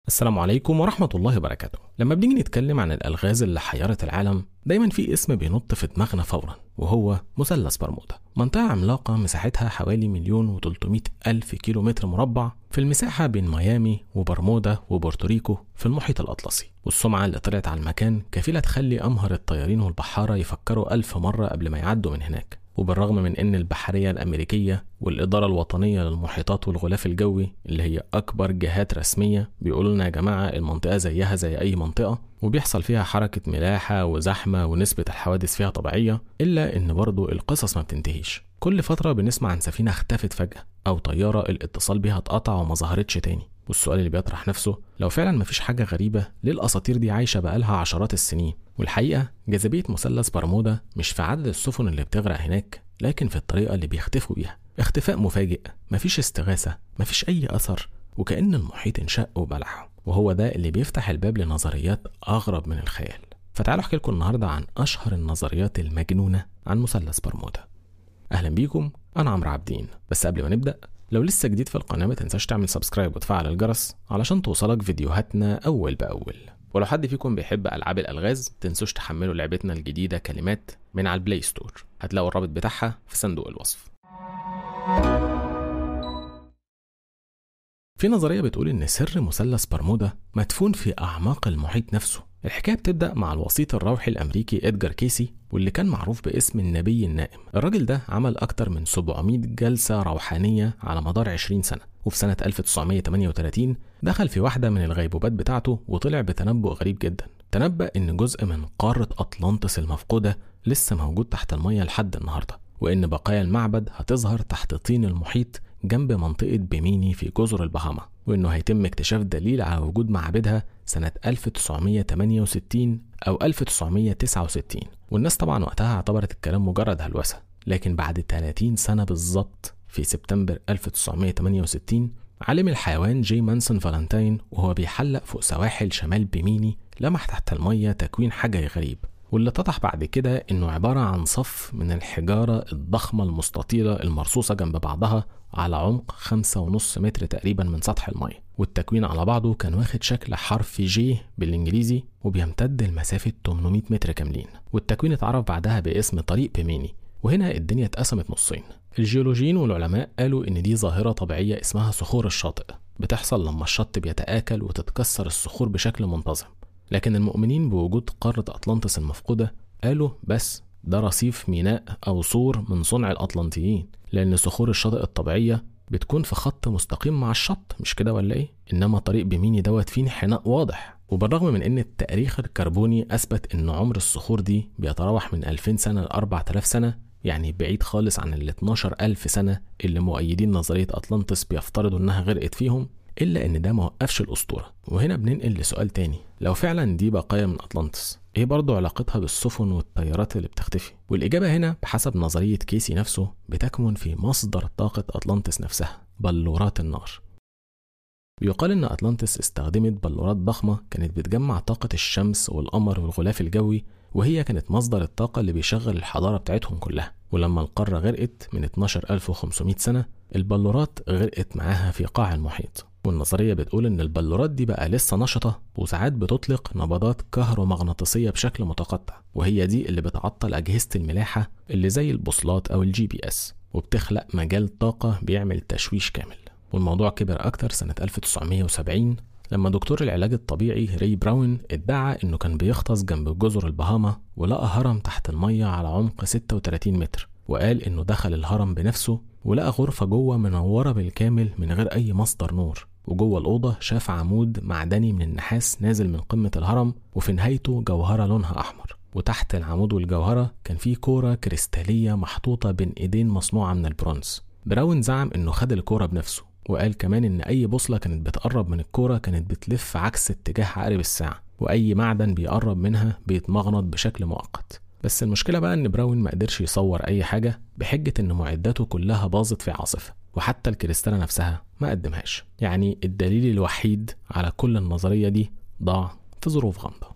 السلام عليكم ورحمة الله وبركاته لما بنيجي نتكلم عن الألغاز اللي حيرت العالم دايما في اسم بينط في دماغنا فورا وهو مثلث برمودا منطقة عملاقة مساحتها حوالي مليون وتلتمائة ألف كيلو متر مربع في المساحة بين ميامي وبرمودا وبورتوريكو في المحيط الأطلسي والسمعة اللي طلعت على المكان كفيلة تخلي أمهر الطيارين والبحارة يفكروا ألف مرة قبل ما يعدوا من هناك وبالرغم من ان البحريه الامريكيه والاداره الوطنيه للمحيطات والغلاف الجوي اللي هي اكبر جهات رسميه بيقولوا لنا يا جماعه المنطقه زيها زي اي منطقه وبيحصل فيها حركه ملاحه وزحمه ونسبه الحوادث فيها طبيعيه الا ان برضه القصص ما بتنتهيش كل فتره بنسمع عن سفينه اختفت فجاه او طياره الاتصال بيها اتقطع وما ظهرتش تاني والسؤال اللي بيطرح نفسه لو فعلا مفيش حاجة غريبة ليه الأساطير دي عايشة بقالها عشرات السنين والحقيقة جاذبية مثلث برمودا مش في عدد السفن اللي بتغرق هناك لكن في الطريقة اللي بيختفوا بيها اختفاء مفاجئ مفيش استغاثة مفيش أي أثر وكأن المحيط انشق وبلعه وهو ده اللي بيفتح الباب لنظريات أغرب من الخيال فتعالوا أحكي لكم النهاردة عن أشهر النظريات المجنونة عن مثلث برمودا أهلا بيكم أنا عمرو عابدين بس قبل ما نبدأ لو لسه جديد في القناة ما تنساش تعمل سبسكرايب وتفعل الجرس علشان توصلك فيديوهاتنا أول بأول ولو حد فيكم بيحب ألعاب الألغاز تنسوش تحملوا لعبتنا الجديدة كلمات من على البلاي ستور هتلاقوا الرابط بتاعها في صندوق الوصف في نظرية بتقول إن سر مثلث برمودا مدفون في أعماق المحيط نفسه الحكاية بتبدأ مع الوسيط الروحي الأمريكي إدجار كيسي واللي كان معروف باسم النبي النائم الراجل ده عمل أكتر من 700 جلسة روحانية على مدار 20 سنة وفي سنة 1938 دخل في واحدة من الغيبوبات بتاعته وطلع بتنبؤ غريب جدا تنبأ إن جزء من قارة أطلانتس المفقودة لسه موجود تحت المية لحد النهاردة وإن بقايا المعبد هتظهر تحت طين المحيط جنب منطقة بيميني في جزر البهاما وإنه هيتم اكتشاف دليل على وجود معبدها سنة 1968 أو 1969 والناس طبعا وقتها اعتبرت الكلام مجرد هلوسة لكن بعد 30 سنة بالظبط في سبتمبر 1968 عالم الحيوان جي مانسون فالنتاين وهو بيحلق فوق سواحل شمال بيميني لمح تحت المية تكوين حجري غريب واللي اتضح بعد كده انه عبارة عن صف من الحجارة الضخمة المستطيلة المرصوصة جنب بعضها على عمق خمسة ونص متر تقريبا من سطح المية والتكوين على بعضه كان واخد شكل حرف جي بالانجليزي وبيمتد لمسافة 800 متر كاملين والتكوين اتعرف بعدها باسم طريق بيميني وهنا الدنيا اتقسمت نصين الجيولوجيين والعلماء قالوا ان دي ظاهرة طبيعية اسمها صخور الشاطئ بتحصل لما الشط بيتآكل وتتكسر الصخور بشكل منتظم لكن المؤمنين بوجود قارة أطلانتس المفقودة قالوا بس ده رصيف ميناء أو سور من صنع الأطلنطيين لأن صخور الشاطئ الطبيعية بتكون في خط مستقيم مع الشط مش كده ولا إيه؟ إنما طريق بيميني دوت فيه انحناء واضح وبالرغم من إن التاريخ الكربوني أثبت إن عمر الصخور دي بيتراوح من 2000 سنة ل 4000 سنة يعني بعيد خالص عن ال 12000 سنة اللي مؤيدين نظرية أطلانتس بيفترضوا إنها غرقت فيهم إلا إن ده موقفش الأسطورة وهنا بننقل لسؤال تاني لو فعلا دي بقايا من أطلانتس إيه برضه علاقتها بالسفن والطيارات اللي بتختفي والإجابة هنا بحسب نظرية كيسي نفسه بتكمن في مصدر طاقة أطلانتس نفسها بلورات النار بيقال إن أطلانتس استخدمت بلورات ضخمة كانت بتجمع طاقة الشمس والقمر والغلاف الجوي وهي كانت مصدر الطاقة اللي بيشغل الحضارة بتاعتهم كلها ولما القارة غرقت من 12500 سنة البلورات غرقت معاها في قاع المحيط والنظرية بتقول إن البلورات دي بقى لسه نشطة وساعات بتطلق نبضات كهرومغناطيسية بشكل متقطع وهي دي اللي بتعطل أجهزة الملاحة اللي زي البوصلات أو الجي بي اس وبتخلق مجال طاقة بيعمل تشويش كامل والموضوع كبر أكتر سنة 1970 لما دكتور العلاج الطبيعي ري براون ادعى انه كان بيغطس جنب جزر البهاما ولقى هرم تحت المية على عمق 36 متر وقال انه دخل الهرم بنفسه ولقى غرفة جوه منورة بالكامل من غير أي مصدر نور وجوه الأوضة شاف عمود معدني من النحاس نازل من قمة الهرم وفي نهايته جوهرة لونها أحمر وتحت العمود والجوهرة كان في كورة كريستالية محطوطة بين إيدين مصنوعة من البرونز براون زعم إنه خد الكورة بنفسه وقال كمان إن أي بوصلة كانت بتقرب من الكورة كانت بتلف عكس اتجاه عقارب الساعة وأي معدن بيقرب منها بيتمغنط بشكل مؤقت بس المشكلة بقى إن براون ما قدرش يصور أي حاجة بحجة إن معداته كلها باظت في عاصفة وحتى الكريستالة نفسها ما قدمهاش يعني الدليل الوحيد على كل النظرية دي ضاع في ظروف غامضة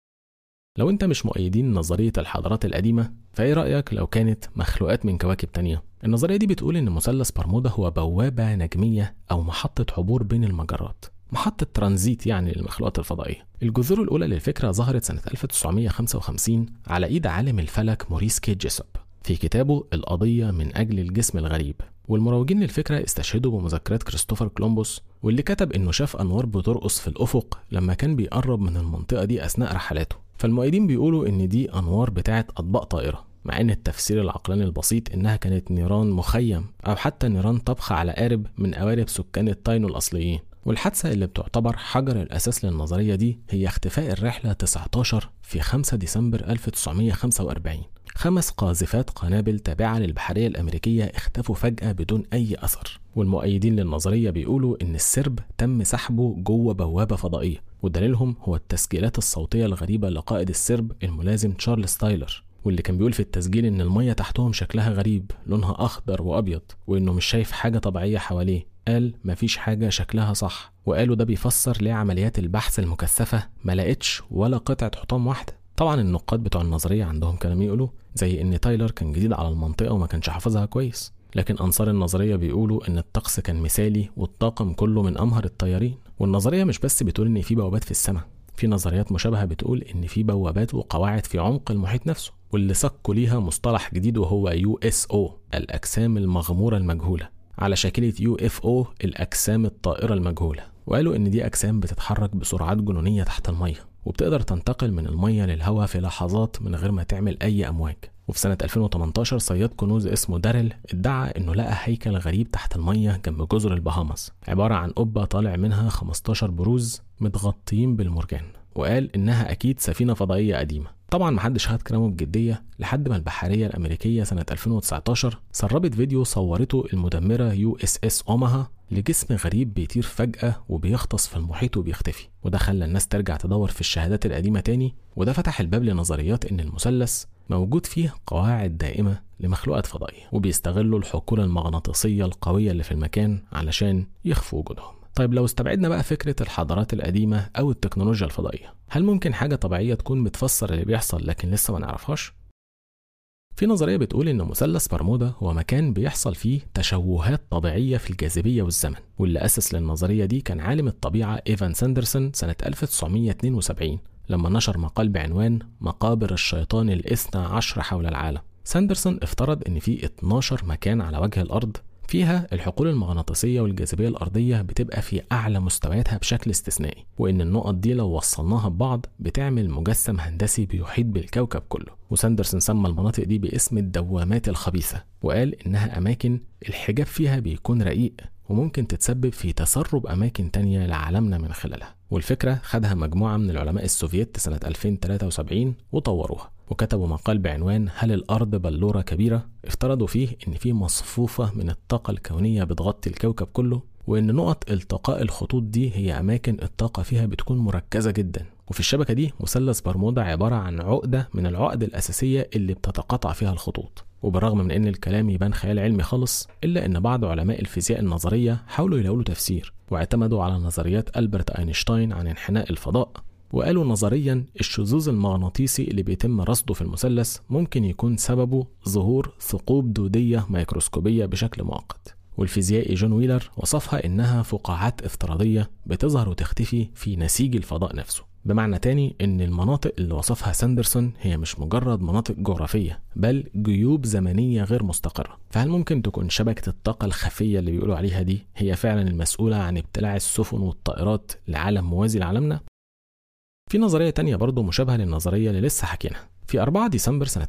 لو انت مش مؤيدين نظرية الحضارات القديمة فايه رأيك لو كانت مخلوقات من كواكب تانية النظرية دي بتقول ان مثلث برمودا هو بوابة نجمية او محطة عبور بين المجرات محطة ترانزيت يعني للمخلوقات الفضائية الجذور الأولى للفكرة ظهرت سنة 1955 على إيد عالم الفلك موريس كي جيسوب في كتابه القضية من أجل الجسم الغريب والمروجين للفكرة استشهدوا بمذكرات كريستوفر كولومبوس واللي كتب إنه شاف أنوار بترقص في الأفق لما كان بيقرب من المنطقة دي أثناء رحلاته فالمؤيدين بيقولوا إن دي أنوار بتاعة أطباق طائرة مع إن التفسير العقلاني البسيط إنها كانت نيران مخيم أو حتى نيران طبخة على قارب من قوارب سكان التاينو الأصليين والحادثة اللي بتعتبر حجر الأساس للنظرية دي هي اختفاء الرحلة 19 في 5 ديسمبر 1945 خمس قاذفات قنابل تابعة للبحرية الأمريكية اختفوا فجأة بدون أي أثر والمؤيدين للنظرية بيقولوا إن السرب تم سحبه جوه بوابة فضائية ودليلهم هو التسجيلات الصوتية الغريبة لقائد السرب الملازم تشارلز تايلر واللي كان بيقول في التسجيل ان الميه تحتهم شكلها غريب لونها اخضر وابيض وانه مش شايف حاجه طبيعيه حواليه قال مفيش حاجه شكلها صح وقالوا ده بيفسر ليه عمليات البحث المكثفه ما لقتش ولا قطعه حطام واحده طبعا النقاد بتوع النظريه عندهم كلام يقولوا زي ان تايلر كان جديد على المنطقه وما كانش حافظها كويس لكن انصار النظريه بيقولوا ان الطقس كان مثالي والطاقم كله من امهر الطيارين والنظريه مش بس بتقول ان في بوابات في السماء في نظريات مشابهه بتقول ان في بوابات وقواعد في عمق المحيط نفسه واللي سقوا ليها مصطلح جديد وهو يو اس او الاجسام المغموره المجهوله على شاكله يو اف او الاجسام الطائره المجهوله وقالوا ان دي اجسام بتتحرك بسرعات جنونيه تحت الميه وبتقدر تنتقل من الميه للهواء في لحظات من غير ما تعمل اي امواج وفي سنة 2018 صياد كنوز اسمه داريل ادعى انه لقى هيكل غريب تحت المية جنب جزر البهاماس عبارة عن قبة طالع منها 15 بروز متغطيين بالمرجان وقال انها اكيد سفينة فضائية قديمة طبعا محدش خد كلامه بجدية لحد ما البحرية الأمريكية سنة 2019 سربت فيديو صورته المدمرة يو اس اس اوماها لجسم غريب بيطير فجأة وبيغطس في المحيط وبيختفي وده خلى الناس ترجع تدور في الشهادات القديمة تاني وده فتح الباب لنظريات إن المثلث موجود فيه قواعد دائمة لمخلوقات فضائية وبيستغلوا الحقول المغناطيسية القوية اللي في المكان علشان يخفوا وجودهم طيب لو استبعدنا بقى فكرة الحضارات القديمة أو التكنولوجيا الفضائية هل ممكن حاجة طبيعية تكون بتفسر اللي بيحصل لكن لسه ما نعرفهاش؟ في نظرية بتقول إن مثلث برمودا هو مكان بيحصل فيه تشوهات طبيعية في الجاذبية والزمن واللي أسس للنظرية دي كان عالم الطبيعة إيفان ساندرسون سنة 1972 لما نشر مقال بعنوان مقابر الشيطان الاثنى عشر حول العالم ساندرسون افترض ان في 12 مكان على وجه الارض فيها الحقول المغناطيسية والجاذبية الأرضية بتبقى في أعلى مستوياتها بشكل استثنائي وإن النقط دي لو وصلناها ببعض بتعمل مجسم هندسي بيحيط بالكوكب كله وساندرسون سمى المناطق دي باسم الدوامات الخبيثة وقال إنها أماكن الحجاب فيها بيكون رقيق وممكن تتسبب في تسرب أماكن تانية لعالمنا من خلالها والفكرة خدها مجموعة من العلماء السوفييت سنة 2073 وطوروها وكتبوا مقال بعنوان هل الأرض بلورة كبيرة؟ افترضوا فيه إن في مصفوفة من الطاقة الكونية بتغطي الكوكب كله وإن نقط التقاء الخطوط دي هي أماكن الطاقة فيها بتكون مركزة جدا وفي الشبكة دي مثلث برمودا عبارة عن عقدة من العقد الأساسية اللي بتتقاطع فيها الخطوط وبالرغم من ان الكلام يبان خيال علمي خالص الا ان بعض علماء الفيزياء النظريه حاولوا يلاقوا له تفسير واعتمدوا على نظريات البرت اينشتاين عن انحناء الفضاء وقالوا نظريا الشذوذ المغناطيسي اللي بيتم رصده في المثلث ممكن يكون سببه ظهور ثقوب دوديه ميكروسكوبيه بشكل مؤقت والفيزيائي جون ويلر وصفها انها فقاعات افتراضيه بتظهر وتختفي في نسيج الفضاء نفسه بمعنى تاني ان المناطق اللي وصفها ساندرسون هي مش مجرد مناطق جغرافية بل جيوب زمنية غير مستقرة فهل ممكن تكون شبكة الطاقة الخفية اللي بيقولوا عليها دي هي فعلا المسؤولة عن ابتلاع السفن والطائرات لعالم موازي لعالمنا؟ في نظرية تانية برضه مشابهة للنظرية اللي لسه حكيناها في 4 ديسمبر سنة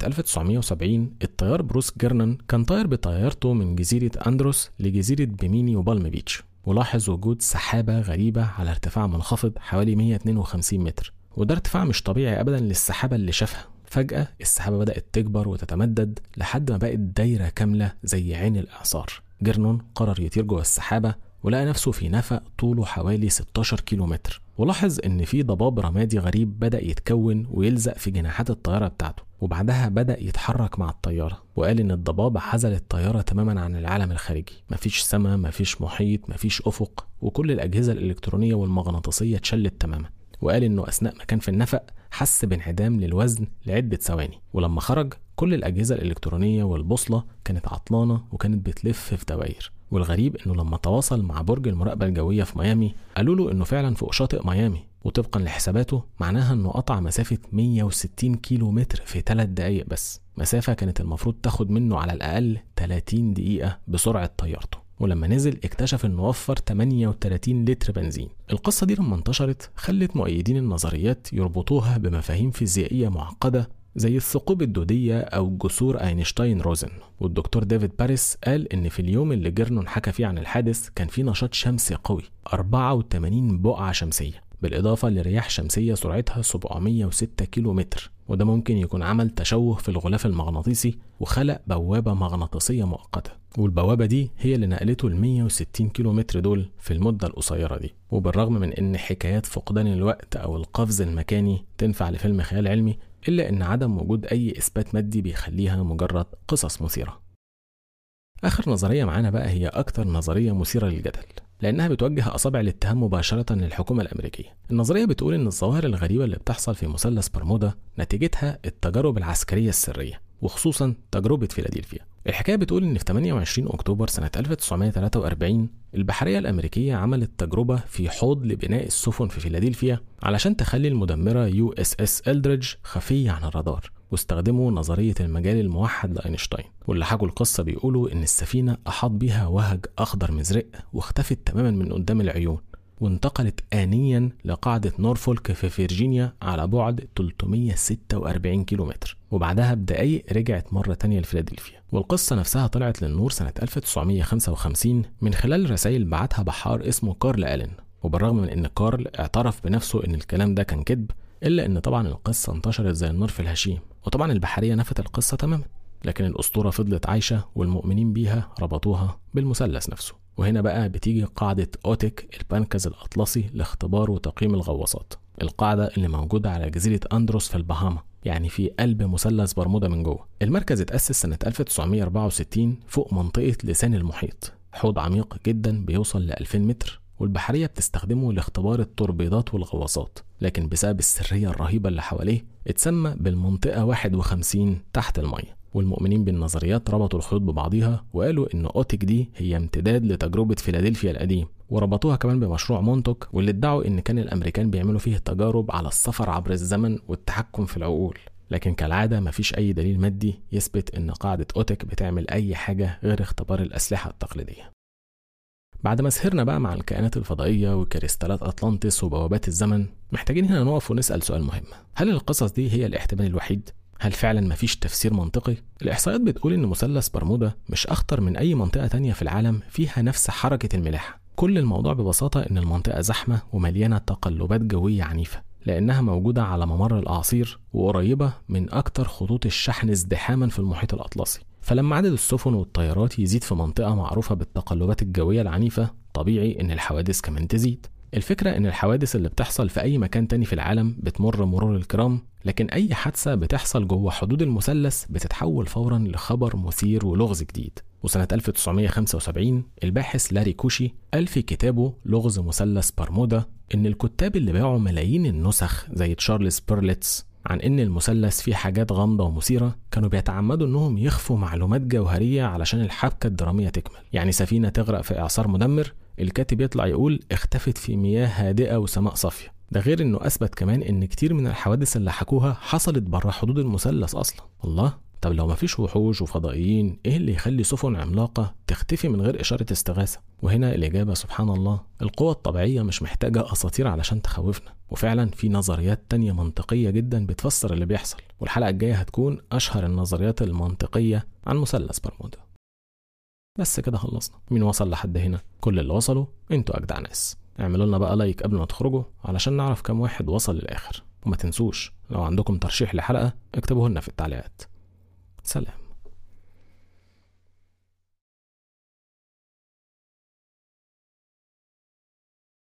1970 الطيار بروس جيرنان كان طاير بطيارته من جزيرة أندروس لجزيرة بيميني وبالم بيتش ولاحظ وجود سحابة غريبة على ارتفاع منخفض حوالي 152 متر وده ارتفاع مش طبيعي أبدا للسحابة اللي شافها فجأة السحابة بدأت تكبر وتتمدد لحد ما بقت دايرة كاملة زي عين الإعصار جيرنون قرر يطير جوه السحابة ولقى نفسه في نفق طوله حوالي 16 كيلو متر ولاحظ ان في ضباب رمادي غريب بدا يتكون ويلزق في جناحات الطياره بتاعته وبعدها بدا يتحرك مع الطياره وقال ان الضباب عزل الطياره تماما عن العالم الخارجي مفيش سماء مفيش محيط مفيش افق وكل الاجهزه الالكترونيه والمغناطيسيه اتشلت تماما وقال انه اثناء ما كان في النفق حس بانعدام للوزن لعده ثواني ولما خرج كل الاجهزه الالكترونيه والبوصله كانت عطلانه وكانت بتلف في دوائر والغريب انه لما تواصل مع برج المراقبه الجويه في ميامي قالوا له انه فعلا فوق شاطئ ميامي وطبقا لحساباته معناها انه قطع مسافه 160 كيلو متر في 3 دقايق بس مسافه كانت المفروض تاخد منه على الاقل 30 دقيقه بسرعه طيارته ولما نزل اكتشف انه وفر 38 لتر بنزين القصة دي لما انتشرت خلت مؤيدين النظريات يربطوها بمفاهيم فيزيائية معقدة زي الثقوب الدودية أو جسور أينشتاين روزن والدكتور ديفيد باريس قال إن في اليوم اللي جيرنون حكى فيه عن الحادث كان في نشاط شمسي قوي 84 بقعة شمسية بالإضافة لرياح شمسية سرعتها 706 كيلو متر وده ممكن يكون عمل تشوه في الغلاف المغناطيسي وخلق بوابة مغناطيسية مؤقتة والبوابة دي هي اللي نقلته ال 160 كيلو متر دول في المدة القصيرة دي وبالرغم من إن حكايات فقدان الوقت أو القفز المكاني تنفع لفيلم خيال علمي إلا إن عدم وجود أي إثبات مادي بيخليها مجرد قصص مثيرة آخر نظرية معانا بقى هي أكتر نظرية مثيرة للجدل لأنها بتوجه أصابع الاتهام مباشرة للحكومة الأمريكية. النظرية بتقول إن الظواهر الغريبة اللي بتحصل في مثلث برمودا نتيجتها التجارب العسكرية السرية وخصوصا تجربة فيلادلفيا. الحكاية بتقول إن في 28 أكتوبر سنة 1943 البحرية الأمريكية عملت تجربة في حوض لبناء السفن في فيلادلفيا علشان تخلي المدمرة يو اس اس إلدريدج خفية عن الرادار واستخدموا نظرية المجال الموحد لأينشتاين واللي حكوا القصة بيقولوا إن السفينة أحاط بيها وهج أخضر مزرق واختفت تماما من قدام العيون وانتقلت آنيا لقاعدة نورفولك في فيرجينيا على بعد 346 كيلومتر وبعدها بدقايق رجعت مرة تانية لفيلادلفيا والقصة نفسها طلعت للنور سنة 1955 من خلال رسائل بعتها بحار اسمه كارل ألين وبالرغم من ان كارل اعترف بنفسه ان الكلام ده كان كذب الا ان طبعا القصة انتشرت زي النار في الهشيم وطبعا البحرية نفت القصة تماما لكن الأسطورة فضلت عايشة والمؤمنين بيها ربطوها بالمثلث نفسه وهنا بقى بتيجي قاعدة أوتيك البنكز الأطلسي لاختبار وتقييم الغواصات القاعدة اللي موجودة على جزيرة أندروس في البهاما يعني في قلب مثلث برمودا من جوه المركز اتأسس سنة 1964 فوق منطقة لسان المحيط حوض عميق جدا بيوصل ل 2000 متر والبحرية بتستخدمه لاختبار التوربيدات والغواصات لكن بسبب السرية الرهيبة اللي حواليه اتسمى بالمنطقة 51 تحت المية والمؤمنين بالنظريات ربطوا الخيوط ببعضيها وقالوا ان اوتيك دي هي امتداد لتجربة فيلادلفيا القديم وربطوها كمان بمشروع مونتوك واللي ادعوا ان كان الامريكان بيعملوا فيه تجارب على السفر عبر الزمن والتحكم في العقول لكن كالعادة مفيش أي دليل مادي يثبت إن قاعدة أوتك بتعمل أي حاجة غير اختبار الأسلحة التقليدية. بعد ما سهرنا بقى مع الكائنات الفضائية وكريستالات أطلانتس وبوابات الزمن محتاجين هنا نقف ونسأل سؤال مهم هل القصص دي هي الاحتمال الوحيد؟ هل فعلا مفيش تفسير منطقي؟ الإحصائيات بتقول إن مثلث برمودا مش أخطر من أي منطقة تانية في العالم فيها نفس حركة الملاحة كل الموضوع ببساطة إن المنطقة زحمة ومليانة تقلبات جوية عنيفة لأنها موجودة على ممر الأعاصير وقريبة من أكتر خطوط الشحن ازدحاما في المحيط الأطلسي فلما عدد السفن والطيارات يزيد في منطقة معروفة بالتقلبات الجوية العنيفة طبيعي إن الحوادث كمان تزيد الفكرة إن الحوادث اللي بتحصل في أي مكان تاني في العالم بتمر مرور الكرام لكن أي حادثة بتحصل جوه حدود المثلث بتتحول فورا لخبر مثير ولغز جديد وسنة 1975 الباحث لاري كوشي قال في كتابه لغز مثلث برمودا إن الكتاب اللي باعوا ملايين النسخ زي تشارلز بيرلتس عن إن المثلث فيه حاجات غامضة ومثيرة كانوا بيتعمدوا إنهم يخفوا معلومات جوهرية علشان الحبكة الدرامية تكمل يعني سفينة تغرق في إعصار مدمر الكاتب يطلع يقول اختفت في مياه هادئة وسماء صافية ده غير انه اثبت كمان ان كتير من الحوادث اللي حكوها حصلت بره حدود المثلث اصلا الله طب لو مفيش وحوش وفضائيين ايه اللي يخلي سفن عملاقة تختفي من غير اشارة استغاثة وهنا الاجابة سبحان الله القوة الطبيعية مش محتاجة اساطير علشان تخوفنا وفعلا في نظريات تانية منطقية جدا بتفسر اللي بيحصل والحلقة الجاية هتكون اشهر النظريات المنطقية عن مثلث برمودا بس كده خلصنا مين وصل لحد هنا كل اللي وصلوا انتوا اجدع ناس اعملوا لنا بقى لايك قبل ما تخرجوا علشان نعرف كم واحد وصل للاخر وما تنسوش لو عندكم ترشيح لحلقة اكتبوه لنا في التعليقات سلام